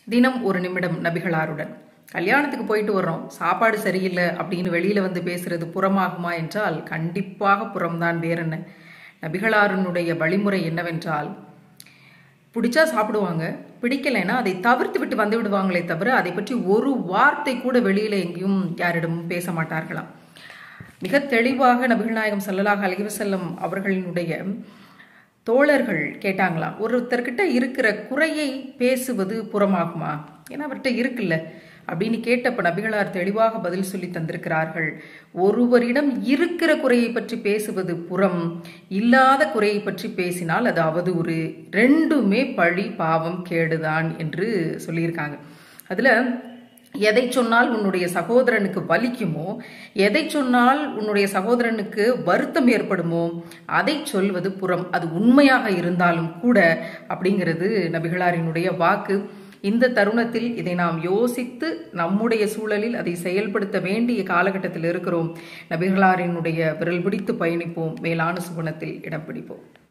தினம் ஒரு நிமிடம் நபிகளாருடன் கல்யாணத்துக்கு போயிட்டு வர்றோம் சாப்பாடு சரியில்லை அப்படின்னு வெளியில வந்து பேசுறது புறமாகுமா என்றால் கண்டிப்பாக புறம்தான் வேற என்ன நபிகளாருனுடைய வழிமுறை என்னவென்றால் பிடிச்சா சாப்பிடுவாங்க பிடிக்கலைன்னா அதை தவிர்த்து விட்டு வந்து விடுவாங்களே தவிர அதை பற்றி ஒரு வார்த்தை கூட வெளியில எங்கேயும் யாரிடமும் பேச மாட்டார்களாம் மிக தெளிவாக நபிகள் நாயகம் ஸல்லல்லாஹு அலைஹி வஸல்லம் அவர்களினுடைய தோழர்கள் கேட்டாங்களாம் ஒருத்தர்கிட்ட இருக்கிற குறையை பேசுவது புறமாகுமா ஏன்னா அவர்கிட்ட இருக்குல்ல அப்படின்னு கேட்டப்ப நபிகளார் தெளிவாக பதில் சொல்லி தந்திருக்கிறார்கள் ஒருவரிடம் இருக்கிற குறையை பற்றி பேசுவது புறம் இல்லாத குறையை பற்றி பேசினால் அது அவதூறு ரெண்டுமே பழி பாவம் கேடுதான் என்று சொல்லியிருக்காங்க அதுல எதை சொன்னால் உன்னுடைய சகோதரனுக்கு வலிக்குமோ எதை சொன்னால் உன்னுடைய சகோதரனுக்கு வருத்தம் ஏற்படுமோ அதை சொல்வது புறம் அது உண்மையாக இருந்தாலும் கூட அப்படிங்கிறது நபிகளாரினுடைய வாக்கு இந்த தருணத்தில் இதை நாம் யோசித்து நம்முடைய சூழலில் அதை செயல்படுத்த வேண்டிய காலகட்டத்தில் இருக்கிறோம் நபிகளாரினுடைய விரல் பிடித்து பயணிப்போம் மேலான சுகுணத்தில் இடம் பிடிப்போம்